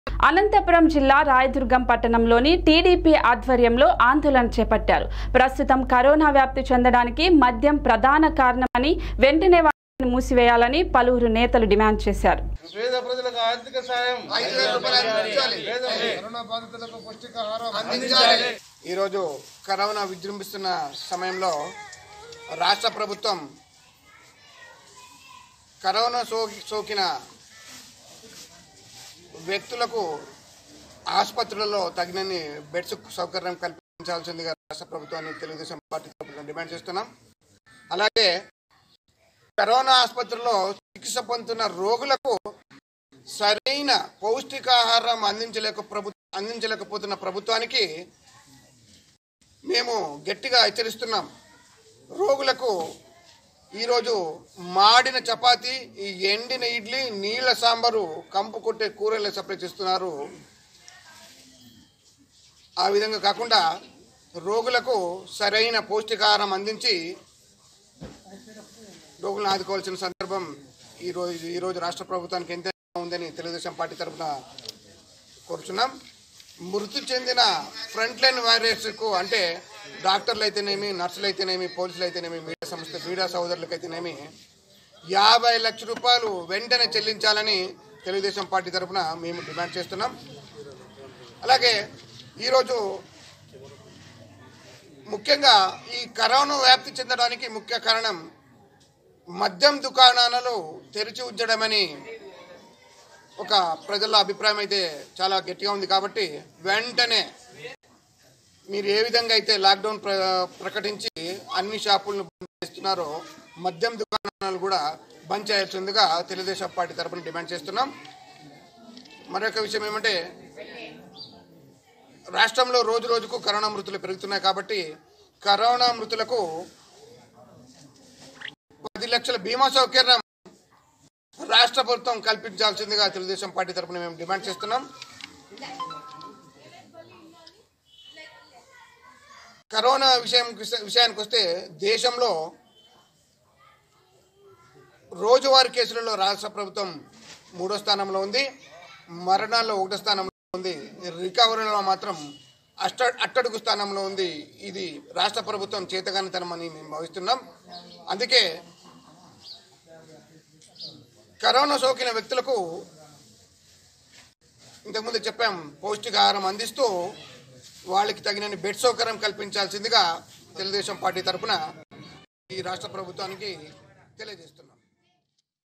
అనంతపురం జిల్లా రాయదుర్గం పట్టణంలోని టీడీపీ ఆధ్వర్యంలో ఆందోళన చేపట్టారు ప్రస్తుతం కరోనా వ్యాప్తి చెందడానికి మద్యం ప్రధాన కారణమని వెంటనే వాటిని మూసివేయాలని పలువురు నేతలు డిమాండ్ చేశారు పేద ప్రజలకు ఆర్థిక సాయం ఐదు వేల రూపాయలు అందించాలి. పేద కరోనా బాధితులకు పౌష్టికాహారం అందించాలి ఈరోజు కరోనా విజృంభిస్తున్న సమయంలో రాష్ట్ర ప్రభుత్వం కరోనా సోకి సోకిన వ్యక్తులకు ఆసుపత్రులలో తగినన్ని బెడ్స్ సౌకర్యం కల్పించాల్సిందిగా రాష్ట్ర ప్రభుత్వాన్ని తెలుగుదేశం పార్టీ తరఫున డిమాండ్ చేస్తున్నాం అలాగే కరోనా ఆసుపత్రిలో చికిత్స పొందుతున్న రోగులకు సరైన పౌష్టికాహారం అందించలేక ప్రభు అందించలేకపోతున్న ప్రభుత్వానికి మేము గట్టిగా హెచ్చరిస్తున్నాం రోగులకు ఈరోజు మాడిన చపాతి ఈ ఎండిన ఇడ్లీ నీళ్ళ సాంబారు కంపు కొట్టే కూరలు సప్లై చేస్తున్నారు ఆ విధంగా కాకుండా రోగులకు సరైన పౌష్టికాహారం అందించి రోగులను ఆదుకోవాల్సిన సందర్భం ఈరోజు ఈరోజు రాష్ట్ర ప్రభుత్వానికి ఎంత ఉందని తెలుగుదేశం పార్టీ తరఫున కోరుచున్నాం మృతి చెందిన ఫ్రంట్ లైన్ వారియర్స్కు అంటే డాక్టర్లు అయితేనేమి నర్సులు అయితేనేమి పోలీసులు అయితేనేమి మీడియా సంస్థ మీడియా సోదరులకు అయితేనేమి యాభై లక్షల రూపాయలు వెంటనే చెల్లించాలని తెలుగుదేశం పార్టీ తరఫున మేము డిమాండ్ చేస్తున్నాం అలాగే ఈరోజు ముఖ్యంగా ఈ కరోనా వ్యాప్తి చెందడానికి ముఖ్య కారణం మద్యం దుకాణాలను తెరిచి ఉంచడమని ఒక ప్రజల అభిప్రాయం అయితే చాలా గట్టిగా ఉంది కాబట్టి వెంటనే మీరు ఏ విధంగా అయితే లాక్డౌన్ ప్ర ప్రకటించి అన్ని షాపులను బంద్ చేస్తున్నారో మద్యం దుకాణాలు కూడా బంద్ చేయాల్సిందిగా తెలుగుదేశం పార్టీ తరఫున డిమాండ్ చేస్తున్నాం మరొక విషయం ఏమంటే రాష్ట్రంలో రోజు రోజుకు కరోనా మృతులు పెరుగుతున్నాయి కాబట్టి కరోనా మృతులకు పది లక్షల బీమా సౌకర్యం రాష్ట్ర ప్రభుత్వం కల్పించాల్సిందిగా తెలుగుదేశం పార్టీ తరఫున మేము డిమాండ్ చేస్తున్నాం కరోనా విషయం విషయానికి వస్తే దేశంలో రోజువారీ కేసులలో రాష్ట్ర ప్రభుత్వం మూడో స్థానంలో ఉంది మరణాల్లో ఒకటో స్థానంలో ఉంది రికవరీలో మాత్రం అష్ట అట్టడుగు స్థానంలో ఉంది ఇది రాష్ట్ర ప్రభుత్వం చేతగానితనమని మేము భావిస్తున్నాం అందుకే కరోనా సోకిన వ్యక్తులకు ఇంతకుముందు చెప్పాం పౌష్టికాహారం అందిస్తూ వాళ్ళకి తగినన్ని బెడ్ సౌకర్యం కల్పించాల్సిందిగా తెలుగుదేశం పార్టీ తరఫున ఈ రాష్ట్ర ప్రభుత్వానికి తెలియజేస్తున్నాం